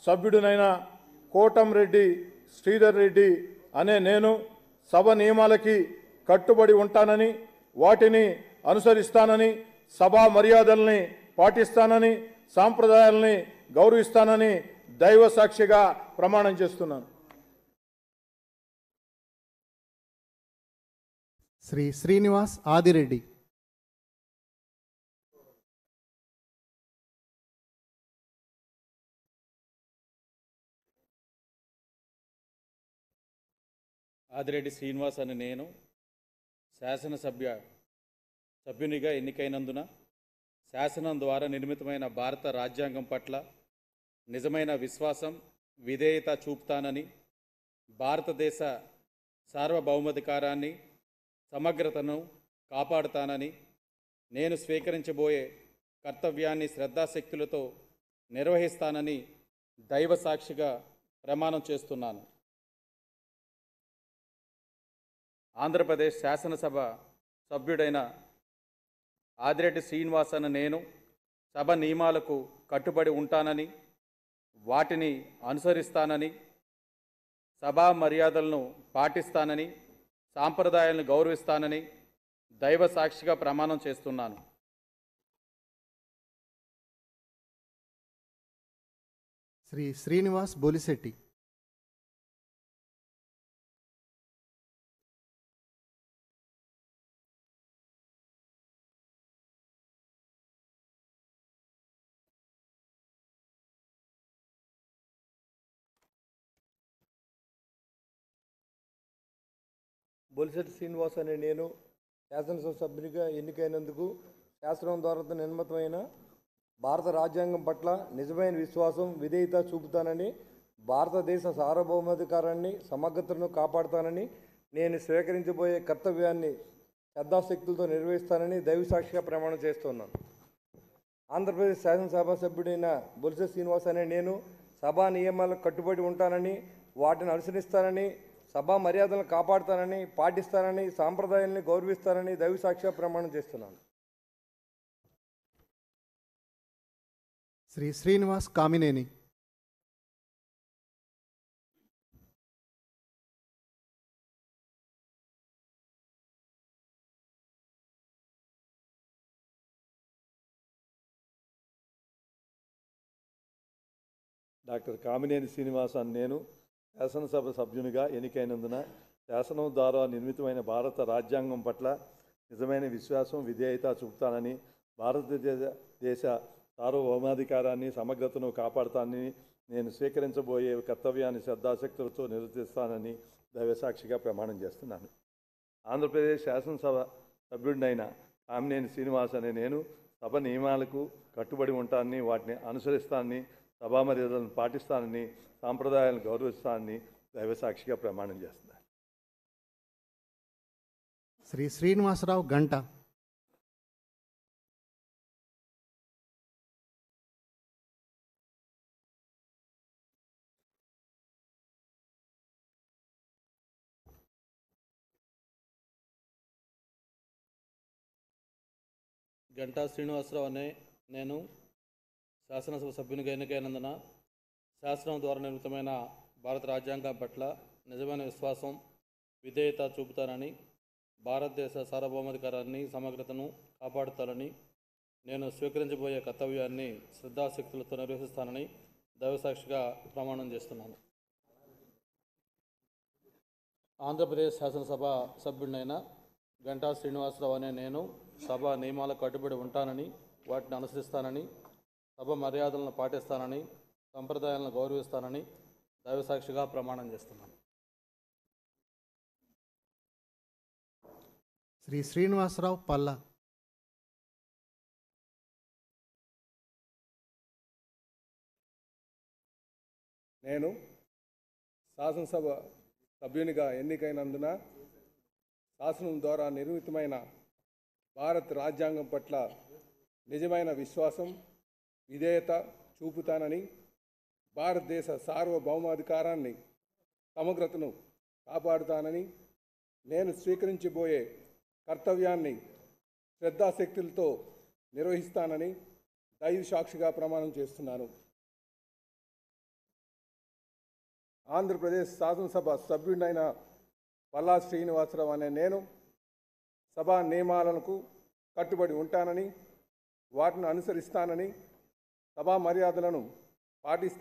సభ్యుడినైన కోటంరెడ్డి శ్రీధర్ రెడ్డి అనే నేను సభ నియమాలకి కట్టుబడి ఉంటానని వాటిని అనుసరిస్తానని సభా మర్యాదల్ని పాటిస్తానని సాంప్రదాయాల్ని గౌరవిస్తానని దైవ సాక్షిగా ప్రమాణం చేస్తున్నాను శ్రీ శ్రీనివాస్ ఆదిరెడ్డి ఆదిరెడ్డి శ్రీనివాస్ అని నేను శాసనసభ్య సభ్యునిగా ఎన్నికైనందున శాసనం ద్వారా నిర్మితమైన భారత రాజ్యాంగం పట్ల నిజమైన విశ్వాసం విధేయత చూపుతానని భారతదేశ సార్వభౌమాధికారాన్ని సమగ్రతను కాపాడుతానని నేను స్వీకరించబోయే కర్తవ్యాన్ని శ్రద్ధాశక్తులతో నిర్వహిస్తానని దైవ సాక్షిగా ప్రమాణం చేస్తున్నాను ఆంధ్రప్రదేశ్ శాసనసభ సభ్యుడైన ఆదిరెడ్డి శ్రీనివాస్ అన్న నేను సభ నియమాలకు కట్టుబడి ఉంటానని వాటిని అనుసరిస్తానని సభా మర్యాదలను పాటిస్తానని సాంప్రదాయాలను గౌరవిస్తానని దైవ సాక్షిగా ప్రమాణం చేస్తున్నాను శ్రీ శ్రీనివాస్ బొలిశెట్టి బొలిశెట్టి శ్రీనివాస్ అనే నేను శాసనసభ సభ్యునిగా ఎన్నికైనందుకు శాసనం ద్వారా నిర్మితమైన భారత రాజ్యాంగం పట్ల నిజమైన విశ్వాసం విధేయత చూపుతానని భారతదేశ సార్వభౌమాధికారాన్ని సమగ్రతను కాపాడుతానని నేను స్వీకరించబోయే కర్తవ్యాన్ని శ్రద్ధాశక్తులతో నిర్వహిస్తానని దైవసాక్షిగా ప్రమాణం చేస్తున్నాను ఆంధ్రప్రదేశ్ శాసనసభ సభ్యుడైన బొలిసె శ్రీనివాస్ అనే నేను సభా నియమాలకు కట్టుబడి ఉంటానని వాటిని అనుసరిస్తానని సభా మర్యాదలను కాపాడుతానని పాటిస్తానని సాంప్రదాయాల్ని గౌరవిస్తానని దైవసాక్షిగా ప్రమాణం చేస్తున్నాను శ్రీ శ్రీనివాస్ కామినేని డాక్టర్ కామినేని శ్రీనివాస్ అని నేను శాసనసభ సభ్యునిగా ఎన్నికైనందున శాసనం ద్వారా నిర్మితమైన భారత రాజ్యాంగం పట్ల నిజమైన విశ్వాసం విధేయత చూపుతానని భారతదేశ దేశ సార్వభౌమాధికారాన్ని సమగ్రతను కాపాడుతానని నేను స్వీకరించబోయే కర్తవ్యాన్ని శ్రద్ధాశక్తులతో నిర్వర్తిస్తానని దైవసాక్షిగా ప్రమాణం చేస్తున్నాను ఆంధ్రప్రదేశ్ శాసనసభ సభ్యుడినైన కామినేని శ్రీనివాస్ అనే నేను సభ నియమాలకు కట్టుబడి ఉంటానని వాటిని అనుసరిస్తానని సభా మర్యాదలను పాటిస్తానని సాంప్రదాయాలను గౌరవిస్తానని దైవసాక్షిగా ప్రమాణం చేస్తున్నాను శ్రీ శ్రీనివాసరావు గంట గంటా శ్రీనివాసరావు అనే నేను శాసనసభ సభ్యునిగా ఎన్నికైనందున శాసనం ద్వారా నిర్మితమైన భారత రాజ్యాంగం పట్ల నిజమైన విశ్వాసం విధేయత చూపుతానని భారతదేశ సార్వభౌమాధికారాన్ని సమగ్రతను కాపాడుతానని నేను స్వీకరించబోయే కర్తవ్యాన్ని శ్రద్ధాశక్తులతో నిర్వహిస్తానని దైవసాక్షిగా ప్రమాణం చేస్తున్నాను ఆంధ్రప్రదేశ్ శాసనసభ సభ్యుడినైన గంటా శ్రీనివాసరావు అనే నేను సభ నియమాలకు కట్టుబడి ఉంటానని వాటిని అనుసరిస్తానని సభ మర్యాదలను పాటిస్తానని సంప్రదాయాలను గౌరవిస్తానని దైవసాక్షిగా ప్రమాణం చేస్తున్నాను శ్రీ శ్రీనివాసరావు పల్ల నేను శాసనసభ సభ్యునిగా ఎన్నికైనందున శాసనం ద్వారా నిర్మితమైన భారత్ రాజ్యాంగం పట్ల నిజమైన విశ్వాసం విధేయత చూపుతానని భారతదేశ సార్వభౌమాధికారాన్ని సమగ్రతను కాపాడుతానని నేను స్వీకరించబోయే కర్తవ్యాన్ని శ్రద్ధాశక్తులతో నిర్వహిస్తానని దైవ సాక్షిగా ప్రమాణం చేస్తున్నాను ఆంధ్రప్రదేశ్ శాసనసభ సభ్యుడైన పల్లా శ్రీనివాసరావు అనే నేను సభా నియమాలకు కట్టుబడి ఉంటానని వాటిని అనుసరిస్తానని సభా మర్యాదలను పాటిస్తానని